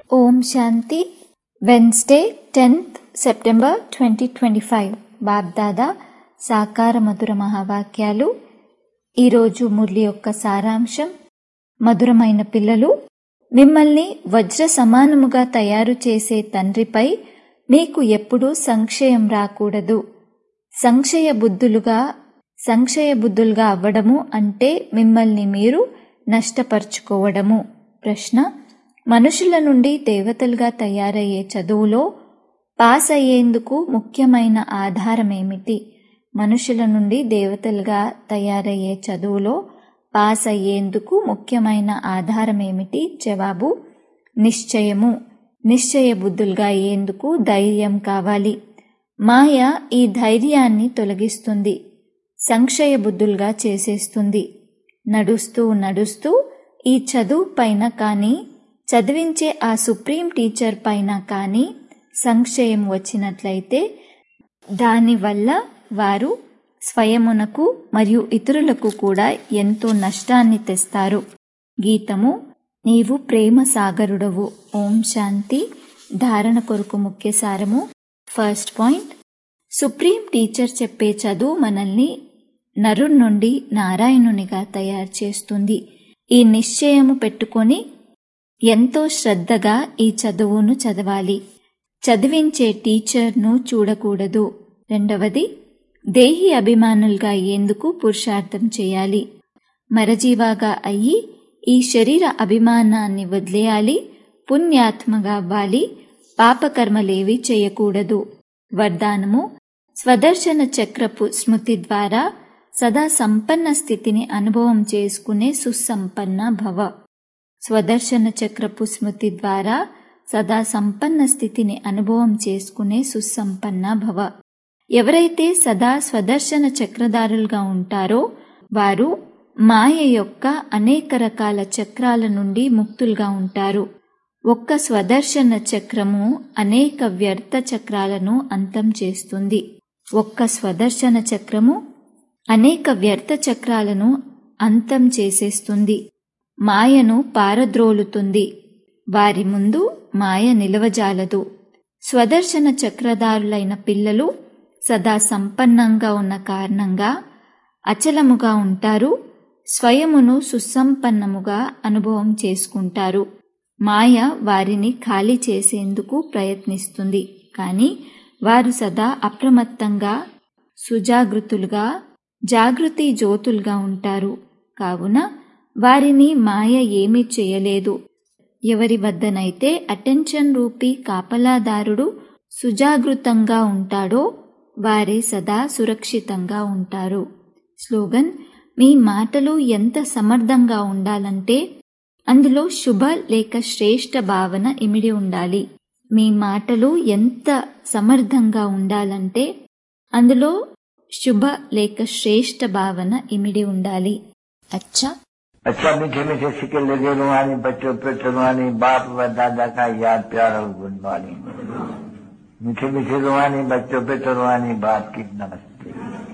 ఓం శాంతి Wednesday tenth September twenty twenty five Bapdada సాకార మధుర మహావాక్యాలు ఈరోజు మురళి యొక్క సారాంశం మధురమైన పిల్లలు మిమ్మల్ని వజ్ర సమానముగా తయారు చేసే తండ్రిపై మీకు ఎప్పుడూ సంక్షయం రాకూడదు సంక్షయ బుద్ధులుగా సంక్షయ బుద్ధులుగా అవ్వడము అంటే మిమ్మల్ని మీరు నష్టపరుచుకోవడము ప్రశ్న మనుషుల నుండి దేవతలుగా తయారయ్యే చదువులో పాస్ అయ్యేందుకు ముఖ్యమైన ఆధారమేమిటి మనుషుల నుండి దేవతలుగా తయారయ్యే చదువులో పాస్ అయ్యేందుకు ముఖ్యమైన ఆధారమేమిటి జవాబు నిశ్చయము నిశ్చయ బుద్ధులుగా అయ్యేందుకు ధైర్యం కావాలి మాయ ఈ ధైర్యాన్ని తొలగిస్తుంది సంక్షయ బుద్ధులుగా చేసేస్తుంది నడుస్తూ నడుస్తూ ఈ చదువు పైన కానీ చదివించే ఆ సుప్రీం టీచర్ పైన కానీ సంక్షయం వచ్చినట్లయితే దానివల్ల వారు స్వయమునకు మరియు ఇతరులకు కూడా ఎంతో నష్టాన్ని తెస్తారు గీతము నీవు ప్రేమ సాగరుడవు ఓం శాంతి ధారణ కొరకు ముఖ్య సారము ఫస్ట్ పాయింట్ సుప్రీం టీచర్ చెప్పే చదువు మనల్ని నరు నుండి నారాయణునిగా తయారు చేస్తుంది ఈ నిశ్చయము పెట్టుకొని ఎంతో శ్రద్ధగా ఈ చదువును చదవాలి చదివించే టీచర్ను చూడకూడదు రెండవది దేహి అభిమానులుగా అయ్యేందుకు పురుషార్థం చేయాలి మరజీవాగా అయ్యి ఈ శరీర అభిమానాన్ని వదిలేయాలి పుణ్యాత్మగా అవ్వాలి పాపకర్మలేవి చేయకూడదు వరదానము స్వదర్శన చక్రపు స్మృతి ద్వారా సదా సంపన్న స్థితిని అనుభవం చేసుకునే సుసంపన్న భవ స్వదర్శన చక్రపు స్మృతి ద్వారా సదా సంపన్న స్థితిని అనుభవం చేసుకునే సుసంపన్న భవ ఎవరైతే సదా స్వదర్శన చక్రధారులుగా ఉంటారో వారు మాయ యొక్క అనేక రకాల చక్రాల నుండి ముక్తులుగా ఉంటారు ఒక్క స్వదర్శన చక్రము అనేక వ్యర్థ చక్రాలను అంతం చేస్తుంది ఒక్క స్వదర్శన చక్రము అనేక వ్యర్థ చక్రాలను అంతం చేసేస్తుంది మాయను పారద్రోలుతుంది వారి ముందు మాయ నిలవజాలదు స్వదర్శన చక్రధారులైన పిల్లలు సదా సంపన్నంగా ఉన్న కారణంగా అచలముగా ఉంటారు స్వయమును సుసంపన్నముగా అనుభవం చేసుకుంటారు మాయ వారిని ఖాళీ చేసేందుకు ప్రయత్నిస్తుంది కానీ వారు సదా అప్రమత్తంగా సుజాగృతులుగా జాగృతి జ్యోతులుగా ఉంటారు కావున వారిని మాయ ఏమీ చేయలేదు ఎవరి వద్దనైతే అటెన్షన్ రూపీ కాపలాదారుడు సుజాగృతంగా ఉంటాడో వారే సదా సురక్షితంగా ఉంటారు స్లోగన్ మీ మాటలు ఎంత సమర్థంగా ఉండాలంటే అందులో శుభ లేక శ్రేష్ఠ భావన ఇమిడి ఉండాలి మీ మాటలు ఎంత సమర్థంగా ఉండాలంటే అందులో శుభ లేక శ్రేష్ఠ భావన ఇమిడి ఉండాలి అచ్చా अच्छा मीठे मीठे सिक्के लगे रुहानी बच्चों पे रुहानी बाप व दादा का याद प्यार और गुड मॉर्निंग मीठे मीठे रुहानी बच्चों पे रुहानी बाप की नमस्ते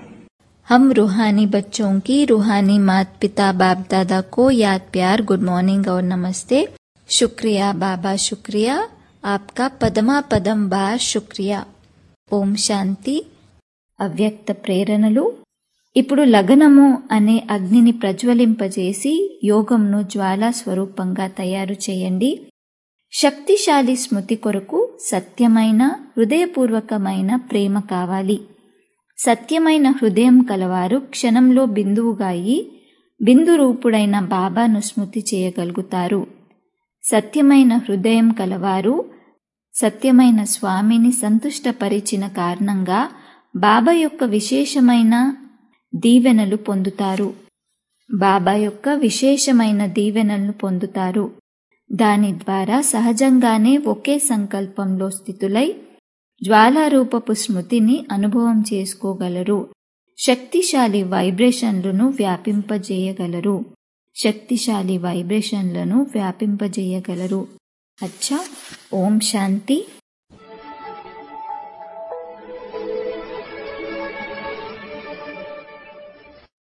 हम रूहानी बच्चों की रूहानी माता पिता बाप दादा को याद प्यार गुड मॉर्निंग और नमस्ते शुक्रिया बाबा शुक्रिया आपका पदमा पदम बार शुक्रिया ఓం శాంతి అవ్యక్త ప్రేరణలు ఇప్పుడు లగనము అనే అగ్నిని ప్రజ్వలింపజేసి యోగంను జ్వాలా స్వరూపంగా తయారు చేయండి శక్తిశాలి స్మృతి కొరకు సత్యమైన హృదయపూర్వకమైన ప్రేమ కావాలి సత్యమైన హృదయం కలవారు క్షణంలో బిందువుగా అయి బిందు రూపుడైన బాబాను స్మృతి చేయగలుగుతారు సత్యమైన హృదయం కలవారు సత్యమైన స్వామిని సంతుష్టపరిచిన కారణంగా బాబా యొక్క విశేషమైన దీవెనలు పొందుతారు బాబా యొక్క విశేషమైన దీవెనలను పొందుతారు దాని ద్వారా సహజంగానే ఒకే సంకల్పంలో స్థితులై జ్వాలారూపపు స్మృతిని అనుభవం చేసుకోగలరు శక్తిశాలి వైబ్రేషన్లను వ్యాపింపజేయగలరు శక్తిశాలి వైబ్రేషన్లను వ్యాపింపజేయగలరు అచ్చా ఓం శాంతి